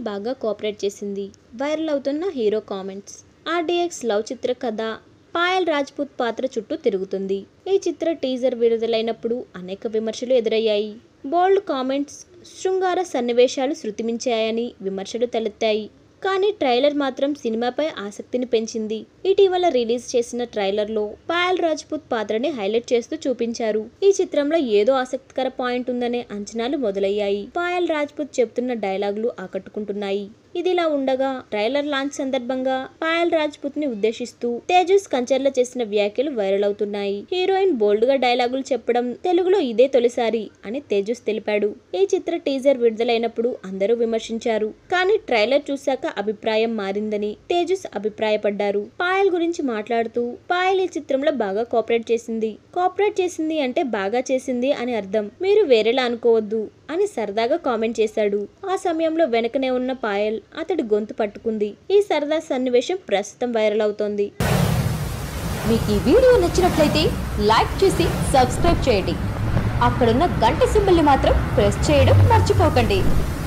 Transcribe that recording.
పాయల్ బాగా కోఆపరేట్ చేసింది వైరల్ అవుతున్న హీరో కామెంట్స్ ఆర్డీఎక్స్ లవ్ చిత్ర కథ పాయల్ రాజ్పూత్ పాత్ర చుట్టూ తిరుగుతుంది ఈ చిత్ర టీజర్ విడుదలైనప్పుడు అనేక విమర్శలు ఎదురయ్యాయి బోల్డ్ కామెంట్స్ శృంగార సన్నివేశాలు శృతిమించాయని విమర్శలు తలెత్తాయి కానీ ట్రైలర్ మాత్రం సినిమాపై ఆసక్తిని పెంచింది ఇటీవల రిలీజ్ చేసిన ట్రైలర్లో పాయల్ రాజ్పూత్ పాత్రని హైలైట్ చేస్తూ చూపించారు ఈ చిత్రంలో ఏదో ఆసక్తికర పాయింట్ ఉందనే అంచనాలు మొదలయ్యాయి పాయల్ రాజ్పూత్ చెప్తున్న డైలాగులు ఆకట్టుకుంటున్నాయి ఇదిలా ఉండగా ట్రైలర్ లాంచ్ సందర్భంగా పాయల్ రాజ్పూత్ ని ఉద్దేశిస్తూ తేజస్ కంచర్ల చేసిన వ్యాఖ్యలు వైరల్ అవుతున్నాయి హీరోయిన్ బోల్డ్ గా డైలాగులు చెప్పడం తెలుగులో ఇదే తొలిసారి అని తేజస్ తెలిపాడు ఈ చిత్ర టీజర్ విడుదలైనప్పుడు అందరూ విమర్శించారు కానీ ట్రైలర్ చూశాక అభిప్రాయం మారిందని తేజస్ అభిప్రాయపడ్డారు పాయల్ గురించి మాట్లాడుతూ పాయల్ ఈ చిత్రంలో బాగా కోఆపరేట్ చేసింది కోఆపరేట్ చేసింది అంటే బాగా చేసింది అని అర్థం మీరు వేరేలా అనుకోవద్దు అని సరదాగా కామెంట్ చేశాడు ఆ సమయంలో వెనకనే ఉన్న పాయల్ అతడి గొంతు పట్టుకుంది ఈ సరదా సన్నివేశం ప్రస్తుతం వైరల్ అవుతోంది మీకు ఈ వీడియో నచ్చినట్లయితే లైక్ చేసి సబ్స్క్రైబ్ చేయండి అక్కడున్న గంట సింబల్ని మాత్రం ప్రెస్ చేయడం మర్చిపోకండి